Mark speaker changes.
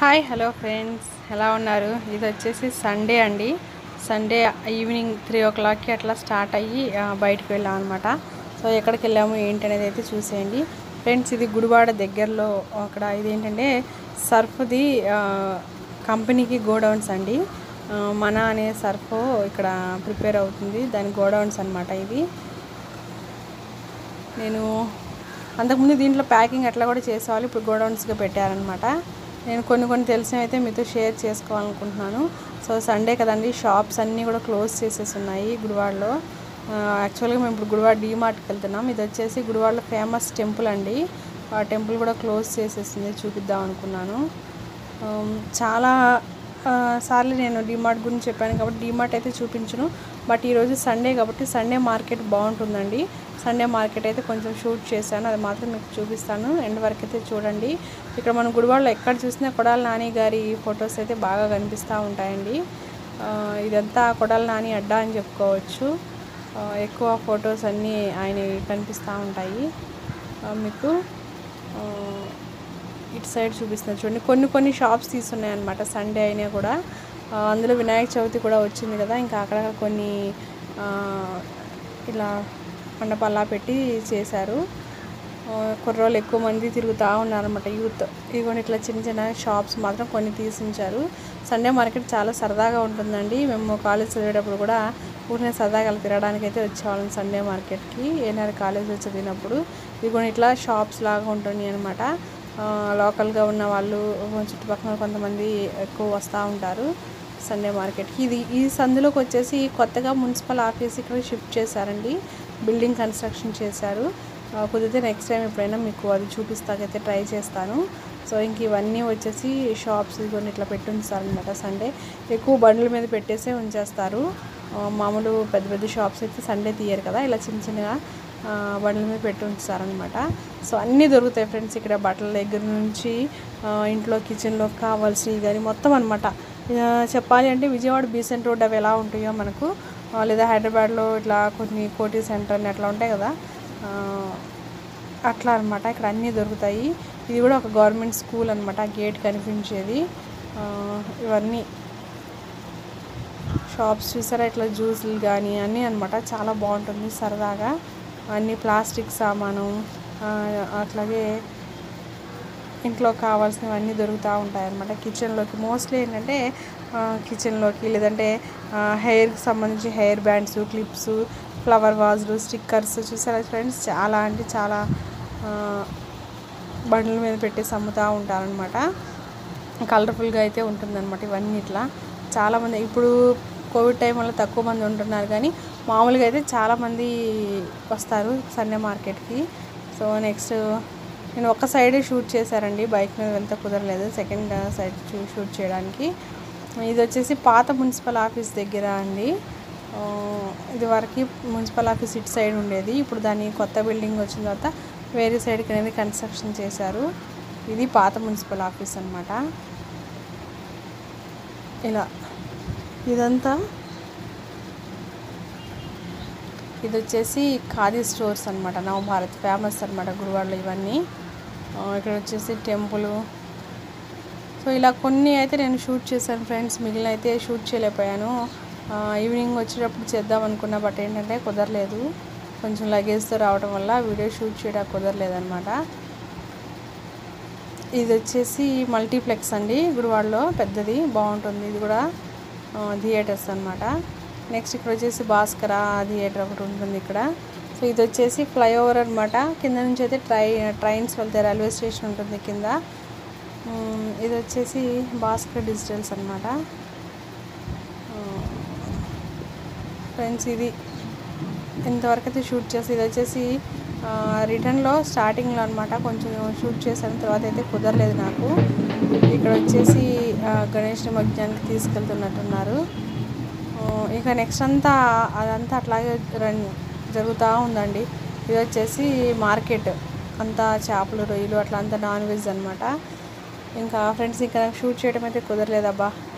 Speaker 1: hi hello friends ఎలా ఉన్నారు ఇది వచ్చేసి సండే అండి సండే ఈవినింగ్ త్రీ ఓ క్లాక్కి అట్లా స్టార్ట్ అయ్యి ఆ, బయటకు వెళ్ళాం అనమాట సో ఎక్కడికి వెళ్ళాము ఏంటి అనేది అయితే చూసేయండి ఫ్రెండ్స్ ఇది గుడివాడ దగ్గరలో అక్కడ ఇది ఏంటంటే సర్ఫ్ది ఆ, కంపెనీకి గోడౌన్స్ అండి ఆ, మన అనే సర్ఫ్ ఇక్కడ ప్రిపేర్ అవుతుంది దాని గోడౌన్స్ అనమాట ఇది నేను అంతకుముందు దీంట్లో ప్యాకింగ్ అట్లా కూడా చేసేవాళ్ళు ఇప్పుడు గోడౌన్స్గా పెట్టారనమాట నేను కొన్ని కొన్ని తెలిసినవి అయితే మీతో షేర్ చేసుకోవాలనుకుంటున్నాను సో సండే కదండి షాప్స్ అన్నీ కూడా క్లోజ్ చేసేసి ఉన్నాయి గుడివాడలో యాక్చువల్గా మేము ఇప్పుడు గుడివాడ డీమార్ట్కి వెళ్తున్నాం ఇది వచ్చేసి గుడివాడలో ఫేమస్ టెంపుల్ అండి ఆ టెంపుల్ కూడా క్లోజ్ చేసేసింది చూపిద్దాం అనుకున్నాను ఆమ్, చాలా ఆ, సార్లు నేను డిమార్ట్ గురించి చెప్పాను కాబట్టి డిమార్ట్ అయితే చూపించను బట్ ఈరోజు సండే కాబట్టి సండే మార్కెట్ బాగుంటుందండి సండే మార్కెట్ అయితే కొంచెం షూట్ చేశాను అది మాత్రం మీకు చూపిస్తాను ఎండ్ వరకు అయితే చూడండి ఇక్కడ మనం గుడివాడలో ఎక్కడ చూసినా కొడాల నాని గారి ఫొటోస్ అయితే బాగా కనిపిస్తూ ఉంటాయండి ఆ, ఇదంతా కొడాల నాని అడ్డా అని చెప్పుకోవచ్చు ఆ, ఎక్కువ ఫొటోస్ అన్నీ ఆయన కనిపిస్తూ ఉంటాయి ఆ, మీకు ఆ, ఇటు సైడ్ చూపిస్తున్నారు చూడండి కొన్ని కొన్ని షాప్స్ తీసున్నాయి అనమాట సండే అయినా కూడా ఆ, అందులో వినాయక చవితి కూడా వచ్చింది కదా ఇంకా అక్కడ కొన్ని ఆ, ఇలా మండపాలా పెట్టి చేశారు ఆ, కుర్రోళ్ళు ఎక్కువ మంది తిరుగుతూ ఉన్నారనమాట యూత్ ఇదిగోండి ఇట్లా చిన్న చిన్న షాప్స్ మాత్రం కొన్ని తీసించారు సండే మార్కెట్ చాలా సరదాగా ఉంటుందండి మేము కాలేజ్ చదివేటప్పుడు కూడా ఊరినే సరదాగా అలా తిరగడానికి అయితే వచ్చేవాళ్ళం సండే మార్కెట్కి ఏనాడు కాలేజ్లో చదివినప్పుడు ఇదిగోండి ఇట్లా షాప్స్ లాగా ఉంటుంది అనమాట లోకల్గా ఉన్న వాళ్ళు చుట్టుపక్కల కొంతమంది ఎక్కువ వస్తూ ఉంటారు సండే మార్కెట్కి ఇది ఈ సందులోకి వచ్చేసి కొత్తగా మున్సిపల్ ఆఫీస్ ఇక్కడ షిఫ్ట్ చేశారండి బిల్డింగ్ కన్స్ట్రక్షన్ చేశారు ఆ, కుదిరితే నెక్స్ట్ టైం ఎప్పుడైనా మీకు అది చూపిస్తాకైతే ట్రై చేస్తాను సో ఇంక ఇవన్నీ వచ్చేసి షాప్స్ కొన్ని ఇట్లా పెట్టి ఉంచుతారనమాట సండే ఎక్కువ బండ్ల మీద పెట్టేసే ఉంచేస్తారు ఆ, మామూలు పెద్ద పెద్ద షాప్స్ అయితే సండే తీయరు కదా ఇలా చిన్న చిన్నగా ఆ, బండ్ల మీద పెట్టి ఉంచుతారనమాట సో అన్నీ దొరుకుతాయి ఫ్రెండ్స్ ఇక్కడ బట్టల దగ్గర నుంచి ఆ, ఇంట్లో కిచెన్లో కావాల్సినవి కానీ మొత్తం అనమాట చెప్పాలి అంటే విజయవాడ బీసెంట్ రోడ్ అవి ఎలా ఉంటాయో మనకు ఆ, లేదా హైదరాబాద్లో ఇట్లా కొన్ని కోటి సెంటర్ అని అట్లా ఉంటాయి కదా ఆ, అట్లా అనమాట ఇక్కడ అన్నీ దొరుకుతాయి ఇది కూడా ఒక గవర్నమెంట్ స్కూల్ అనమాట గేట్ కనిపించేది ఆ, ఇవన్నీ షాప్స్ చూసారా ఇట్లా జ్యూసులు కానీ అన్నీ అనమాట చాలా బాగుంటుంది సరదాగా అన్ని ప్లాస్టిక్ సామాను ఆ, అట్లాగే ఇంట్లో కావాల్సినవన్నీ దొరుకుతూ ఉంటాయి అన్నమాట కిచెన్లోకి మోస్ట్లీ ఏంటంటే ఆ, కిచెన్లోకి లేదంటే ఆ, హెయిర్కి సంబంధించి హెయిర్ బ్యాండ్స్ క్లిప్స్ ఫ్లవర్ వాజులు స్టిక్కర్స్ చూసారా ఫ్రెండ్స్ చాలా అంటే చాలా ఆ, బండ్ల మీద పెట్టేసి అమ్ముతూ ఉంటారనమాట కలర్ఫుల్గా అయితే ఉంటుందన్నమాట ఇవన్నీ ఇట్లా చాలామంది ఇప్పుడు కోవిడ్ టైం వల్ల తక్కువ మంది ఉంటున్నారు కానీ మామూలుగా అయితే చాలామంది వస్తారు సండే మార్కెట్కి సో నెక్స్ట్ నేను ఒక సైడే షూట్ చేశారండి బైక్ మీద వెళ్తే కుదరలేదు సెకండ్ సైడ్ చూ- షూట్ చేయడానికి ఇది వచ్చేసి పాత మున్సిపల్ ఆఫీస్ దగ్గర అండి ఆ, ఇది వరకు మున్సిపల్ ఆఫీస్ ఇటు సైడ్ ఉండేది ఇప్పుడు దాని కొత్త బిల్డింగ్ వచ్చిన తర్వాత వేరే సైడ్కి అనేది కన్స్ట్రక్షన్ చేశారు ఇది పాత మున్సిపల్ ఆఫీస్ అనమాట ఇలా ఇదంతా ఇది వచ్చేసి ఖాదీ స్టోర్స్ అనమాట నవభారత్ ఫేమస్ అనమాట గురువాడలో ఇవన్నీ ఆ, ఇక్కడ వచ్చేసి టెంపుల్ సో ఇలా కొన్ని అయితే నేను షూట్ చేశాను ఫ్రెండ్స్ మిగిలిన అయితే షూట్ చేయలేకపోయాను ఆ, ఈవినింగ్ వచ్చేటప్పుడు చేద్దాం అనుకున్నా బట్ ఏంటంటే కుదరలేదు కొంచెం లగేజ్తో రావడం వల్ల వీడియో షూట్ చేయడానికి కుదరలేదు అనమాట ఇది వచ్చేసి మల్టీప్లెక్స్ అండి గుడివాడలో పెద్దది బాగుంటుంది ఇది కూడా థియేటర్స్ అనమాట నెక్స్ట్ ఇక్కడ వచ్చేసి భాస్కర థియేటర్ ఒకటి ఉంటుంది ఇక్కడ సో ఇది వచ్చేసి ఫ్లైఓవర్ అనమాట కింద నుంచి అయితే ట్రై ట్రైన్స్ వెళ్తాయి రైల్వే స్టేషన్ ఉంటుంది కింద ఉమ్, ఇది వచ్చేసి భాస్కర్ డిజిటల్స్ అనమాట ఫ్రెండ్స్ ఇది ఇంతవరకు అయితే షూట్ చేసి ఇది వచ్చేసి ఆ, రిటర్న్లో స్టార్టింగ్లో అనమాట కొంచెం షూట్ చేశాను తర్వాత అయితే కుదరలేదు నాకు ఇక్కడ వచ్చేసి ఆ, గణేష్ నిమజ్జనానికి తీసుకెళ్తున్నట్టున్నారు ఆ, ఇక నెక్స్ట్ అంతా అదంతా అట్లాగే రన్ జరుగుతూ ఉందండి ఇది వచ్చేసి మార్కెట్ అంతా చేపలు రొయ్యలు అట్లా అంతా నాన్ వెజ్ అనమాట ఇంకా ఫ్రెండ్స్ ఇంకా నాకు షూట్ చేయడం అయితే కుదరలేదబ్బా